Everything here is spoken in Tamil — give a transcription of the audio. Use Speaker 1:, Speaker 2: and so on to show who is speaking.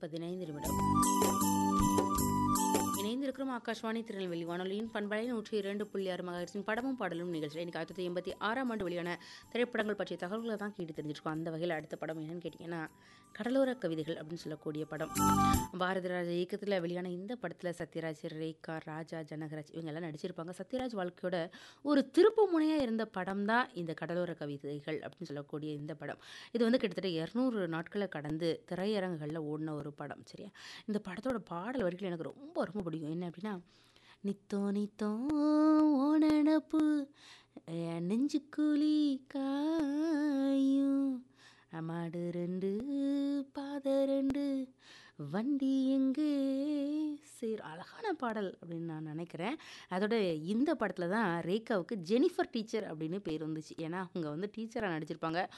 Speaker 1: பதினைந்து நிமிடம் இணைந்திருக்கிறோம் ஆகாஷ்வாணி திருநெல்வேலி வானொலியின் பண்பலை நூற்றி இரண்டு புள்ளி ஆறு மகாயிரத்தின் படமும் பாடலும் நிகழ்ச்சி இன்னைக்கு ஆயிரத்தி தொள்ளாயிரத்தி எண்பத்தி ஆறாம் ஆண்டு வெளியான திரைப்படங்கள் பற்றிய தகவல்களை தான் கேட்டு தெரிஞ்சிருக்கோம் அந்த வகையில் அடுத்த படம் என்னன்னு கேட்டிங்கன்னா கடலோர கவிதைகள் அப்படின்னு சொல்லக்கூடிய படம் பாரதி ராஜா இயக்கத்தில் வெளியான இந்த படத்தில் சத்யராஜ் ரேகா ராஜா ஜனகராஜ் இவங்க எல்லாம் நடிச்சிருப்பாங்க சத்யராஜ் வாழ்க்கையோட ஒரு திருப்பு முனையாக இருந்த படம் தான் இந்த கடலோர கவிதைகள் அப்படின்னு சொல்லக்கூடிய இந்த படம் இது வந்து கிட்டத்தட்ட இரநூறு நாட்களை கடந்து திரையரங்குகளில் ஓடின ஒரு படம் சரியா இந்த படத்தோட பாடல் வரிகள் எனக்கு ரொம்ப ரொம்ப பிடிக்கும் என்ன அப்படின்னா நித்தோ நித்தோ ஓ நினப்பு என் நெஞ்சுக்குழி காயும் மாடு ரெண்டு பாதை ரெண்டு வண்டி எங்கே சேர் அழகான பாடல் அப்படின்னு நான் நினைக்கிறேன் அதோட இந்த படத்தில் தான் ரேகாவுக்கு ஜெனிஃபர் டீச்சர் அப்படின்னு பேர் வந்துச்சு ஏன்னா அவங்க வந்து டீச்சராக நடிச்சிருப்பாங்க